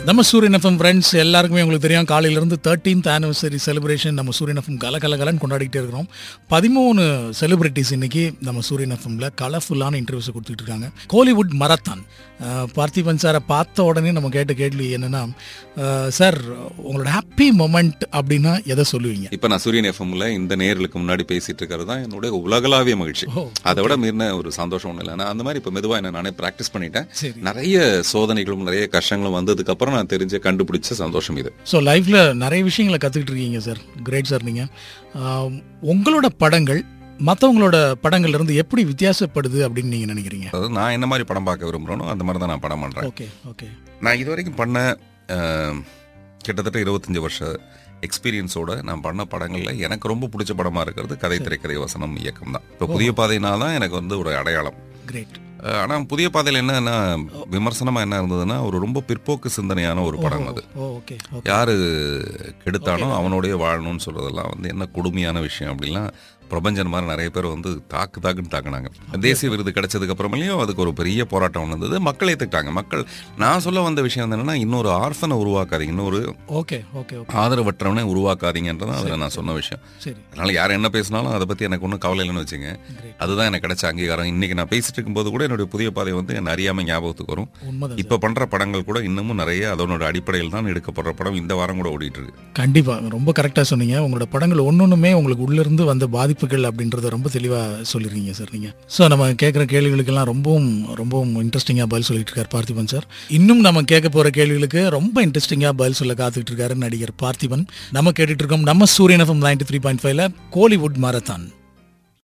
நம்ம சூரியன் FM friends எல்லாருக்குமே உங்களுக்கு தெரியும் காலையிலேருந்து தேர்ட்டீன்த் ஆனிவர்சரி செலிப்ரேஷன் நம்ம சூரியன் எஃப்எம் கல கல கலன்னு கொண்டாடிக்கிட்டே இருக்கிறோம் பதிமூணு செலிபிரிட்டிஸ் இன்னைக்கு நம்ம சூரியன் எஃப்எம்ல கலர்ஃபுல்லான இன்டர்வியூஸ் கொடுத்துட்டு இருக்காங்க கோலிவுட் மரத்தான் அஹ், பார்த்திபன் சாரை பார்த்த உடனே நம்ம கேட்ட கேள்வி என்னன்னா அஹ், சார் உங்களோட ஹாப்பி மொமெண்ட் அப்படின்னா எதை சொல்லுவீங்க இப்ப நான் சூரியன் எஃப்எம்ல இந்த நேர்களுக்கு முன்னாடி பேசிட்டு இருக்கிறது தான் என்னுடைய உலகளாவிய மகிழ்ச்சி ஓ, அதை விட மீறின ஒரு சந்தோஷம் ஒண்ணு இல்லை நான் அந்த மாதிரி இப்ப மெதுவா என்ன நானே பிராக்டிஸ் பண்ணிட்டேன் சரி நிறைய சோதனைகளும் நிறைய கஷ்டங்களும் வந்ததுக்கு அப்புறம் நான் தெரிஞ்ச கண்டுபிடிச்ச சந்தோஷம் இது ஸோ லைஃப்பில் நிறைய விஷயங்களை கற்றுக்கிட்டு இருக்கீங்க சார் கிரேட் சார் நீங்கள் உங்களோட படங்கள் மற்றவங்களோட படங்கள்ல இருந்து எப்படி வித்தியாசப்படுது அப்படின்னு நீங்கள் நினைக்கிறீங்க அதாவது நான் என்ன மாதிரி படம் பார்க்க விரும்புறேனோ அந்த மாதிரி தான் நான் படம் பண்றேன் ஓகே ஓகே நான் இது வரைக்கும் பண்ண அஹ், கிட்டத்தட்ட இருபத்தஞ்சு வருஷ எக்ஸ்பீரியன்ஸோட நான் பண்ண படங்கள்ல எனக்கு ரொம்ப பிடிச்ச படமா இருக்கிறது கதை திரைக்கதை வசனம் இயக்கம் தான் இப்போ புதிய பாதைனா தான் எனக்கு வந்து ஒரு அடையாளம் கிரேட் அஹ், ஆனா புதிய பாதையில் என்னன்னா விமர்சனமா என்ன இருந்ததுன்னா ஒரு ரொம்ப பிற்போக்கு சிந்தனையான ஒரு படம் அது ஓ ஓகே ஓகே யாரு கெடுத்தானோ அவனோடய வாழணும்னு சொல்றதெல்லாம் வந்து என்ன கொடுமையான விஷயம் அப்படிலாம் பிரபஞ்சன் மாதிரி நிறைய பேர் வந்து தாக்கு தாக்குன்னு தாக்குனாங்க தேசிய விருது கிடைச்சதுக்கு அப்புறமேலையும் அதுக்கு ஒரு பெரிய போராட்டம் வந்தது மக்கள் ஏத்துக்கிட்டாங்க மக்கள் நான் சொல்ல வந்த விஷயம் வந்து என்னன்னா இன்னொரு ஆர்ஃபனை உருவாக்காதீங்க இன்னொரு ஓகே ஓகே ஓகே ஆதரவற்றவனை உருவாக்காதீங்கன்றதான் அதில் நான் சொன்ன விஷயம் சரி அதனால யார் என்ன பேசினாலும் அதை பத்தி எனக்கு ஒன்றும் கவலை இல்லைன்னு வச்சுங்க கிரேட் அதுதான் எனக்கு கிடைச்ச அங்கீகாரம் இன்னைக்கு நான் பேசிட்டு இருக்கும்போது கூட என்னுடைய புதிய பாதை வந்து என்ன அறியாம ஞாபகத்துக்கு வரும் உண்மைதான் இப்ப பண்ற படங்கள் கூட இன்னமும் நிறைய அதனோட அடிப்படையில் தான் எடுக்கப்படுற படம் இந்த வாரம் கூட ஓடிட்டு இருக்கு கண்டிப்பா ரொம்ப கரெக்டாக சொன்னீங்க உங்களோட படங்கள் ஒன்னொன்றுமே உங்களுக்கு உள்ளிருந்து வந்த பாதிப்புகள் அப்படின்றத ரொம்ப தெளிவாக சொல்லிருக்கீங்க சார் நீங்கள் ஸோ நம்ம கேட்குற கேள்விகளுக்கெல்லாம் ரொம்பவும் ரொம்பவும் இன்ட்ரெஸ்டிங்காக பதில் சொல்லிட்டு இருக்கார் பார்த்திபன் சார் இன்னும் நம்ம கேட்க போகிற கேள்விகளுக்கு ரொம்ப இன்ட்ரெஸ்டிங்காக பதில் சொல்ல காத்துக்கிட்டு இருக்காரு நடிகர் பார்த்திபன் நம்ம கேட்டுட்டு இருக்கோம் நம்ம சூரியன் எஃப்எம் நைன்டி த்ரீ பாயிண்ட் ஃபைவ்ல கோலிவுட் மாரத்தான்